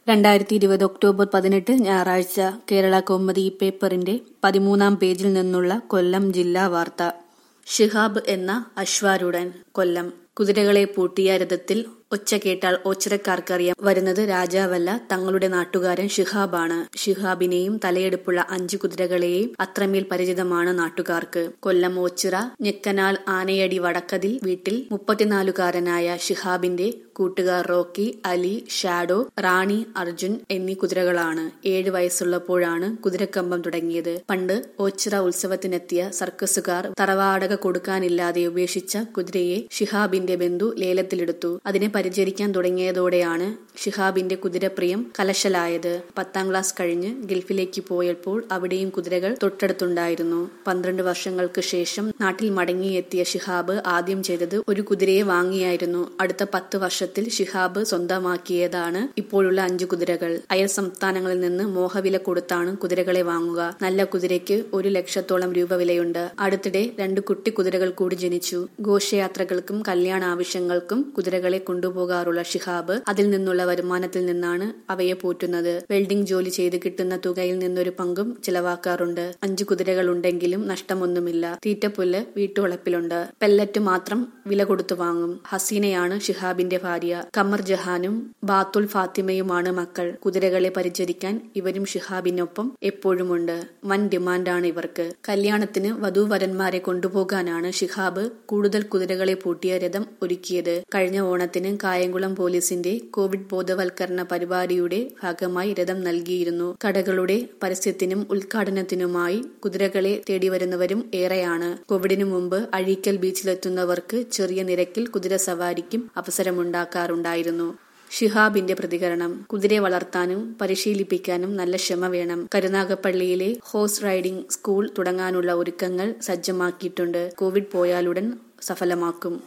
രണ്ടായിരത്തി ഇരുപത് ഒക്ടോബർ പതിനെട്ട് ഞായറാഴ്ച കേരള കൗമുദി പേപ്പറിന്റെ പതിമൂന്നാം പേജിൽ നിന്നുള്ള കൊല്ലം ജില്ലാ വാർത്ത ഷിഹാബ് എന്ന അശ്വാരൂഢൻ കൊല്ലം കുതിരകളെ പൂട്ടിയ രഥത്തിൽ ഒച്ച കേട്ടാൽ ഓച്ചിറക്കാർക്കറിയാം വരുന്നത് രാജാവല്ല തങ്ങളുടെ നാട്ടുകാരൻ ഷിഹാബാണ് ഷിഹാബിനെയും തലയെടുപ്പുള്ള അഞ്ചു കുതിരകളെയും അത്രമേൽ പരിചിതമാണ് നാട്ടുകാർക്ക് കൊല്ലം ഓച്ചിറ ഞെക്കനാൽ ആനയടി വടക്കതിൽ വീട്ടിൽ മുപ്പത്തിനാലുകാരനായ ഷിഹാബിന്റെ കൂട്ടുകാർ റോക്കി അലി ഷാഡോ റാണി അർജുൻ എന്നീ കുതിരകളാണ് ഏഴ് വയസ്സുള്ളപ്പോഴാണ് കുതിരക്കമ്പം തുടങ്ങിയത് പണ്ട് ഓച്ചിറ ഉത്സവത്തിനെത്തിയ സർക്കസുകാർ തറവാടക കൊടുക്കാനില്ലാതെ ഉപേക്ഷിച്ച കുതിരയെ ഷിഹാബിന്റെ ബന്ധു ലേലത്തിലെടുത്തു അതിനെ പരിചരിക്കാൻ തുടങ്ങിയതോടെയാണ് ഷിഹാബിന്റെ കുതിരപ്രിയം കലശലായത് പത്താം ക്ലാസ് കഴിഞ്ഞ് ഗൾഫിലേക്ക് പോയപ്പോൾ അവിടെയും കുതിരകൾ തൊട്ടടുത്തുണ്ടായിരുന്നു പന്ത്രണ്ട് വർഷങ്ങൾക്ക് ശേഷം നാട്ടിൽ മടങ്ങിയെത്തിയ ഷിഹാബ് ആദ്യം ചെയ്തത് ഒരു കുതിരയെ വാങ്ങിയായിരുന്നു അടുത്ത പത്ത് വർഷത്തിൽ ഷിഹാബ് സ്വന്തമാക്കിയതാണ് ഇപ്പോഴുള്ള അഞ്ചു കുതിരകൾ അയൽ സംസ്ഥാനങ്ങളിൽ നിന്ന് മോഹവില കൊടുത്താണ് കുതിരകളെ വാങ്ങുക നല്ല കുതിരയ്ക്ക് ഒരു ലക്ഷത്തോളം രൂപ വിലയുണ്ട് അടുത്തിടെ രണ്ട് കുട്ടി കുതിരകൾ കൂടി ജനിച്ചു ഘോഷയാത്രകൾക്കും കല്യാണ ആവശ്യങ്ങൾക്കും കുതിരകളെ കൊണ്ടുപോകാറുള്ള ഷിഹാബ് അതിൽ നിന്നുള്ള വരുമാനത്തിൽ നിന്നാണ് അവയെ പോറ്റുന്നത് വെൽഡിംഗ് ജോലി ചെയ്ത് കിട്ടുന്ന തുകയിൽ നിന്നൊരു പങ്കും ചിലവാക്കാറുണ്ട് അഞ്ചു കുതിരകൾ ഉണ്ടെങ്കിലും നഷ്ടമൊന്നുമില്ല തീറ്റപ്പുല്ല് വീട്ടുവളപ്പിലുണ്ട് പെല്ലറ്റ് മാത്രം വില കൊടുത്തു വാങ്ങും ഹസീനയാണ് ഷിഹാബിന്റെ ഭാര്യ കമർ ജഹാനും ബാത്തുൽ ഫാത്തിമയുമാണ് മക്കൾ കുതിരകളെ പരിചരിക്കാൻ ഇവരും ഷിഹാബിനൊപ്പം എപ്പോഴുമുണ്ട് വൻ ഡിമാൻഡാണ് ഇവർക്ക് കല്യാണത്തിന് വധൂവരന്മാരെ കൊണ്ടുപോകാനാണ് ഷിഹാബ് കൂടുതൽ കുതിരകളെ പൂട്ടിയ രഥം ഒരുക്കിയത് കഴിഞ്ഞ ഓണത്തിന് കായംകുളം പോലീസിന്റെ കോവിഡ് ബോധവൽക്കരണ പരിപാടിയുടെ ഭാഗമായി രഥം നൽകിയിരുന്നു കടകളുടെ പരസ്യത്തിനും ഉദ്ഘാടനത്തിനുമായി കുതിരകളെ തേടിവരുന്നവരും ഏറെയാണ് കോവിഡിനു മുമ്പ് അഴീക്കൽ ബീച്ചിലെത്തുന്നവർക്ക് ചെറിയ നിരക്കിൽ കുതിര സവാരിക്കും അവസരമുണ്ടാക്കാറുണ്ടായിരുന്നു ഷിഹാബിന്റെ പ്രതികരണം കുതിരയെ വളർത്താനും പരിശീലിപ്പിക്കാനും നല്ല ക്ഷമ വേണം കരുനാഗപ്പള്ളിയിലെ ഹോഴ്സ് റൈഡിംഗ് സ്കൂൾ തുടങ്ങാനുള്ള ഒരുക്കങ്ങൾ സജ്ജമാക്കിയിട്ടുണ്ട് കോവിഡ് പോയാലുടൻ സഫലമാക്കും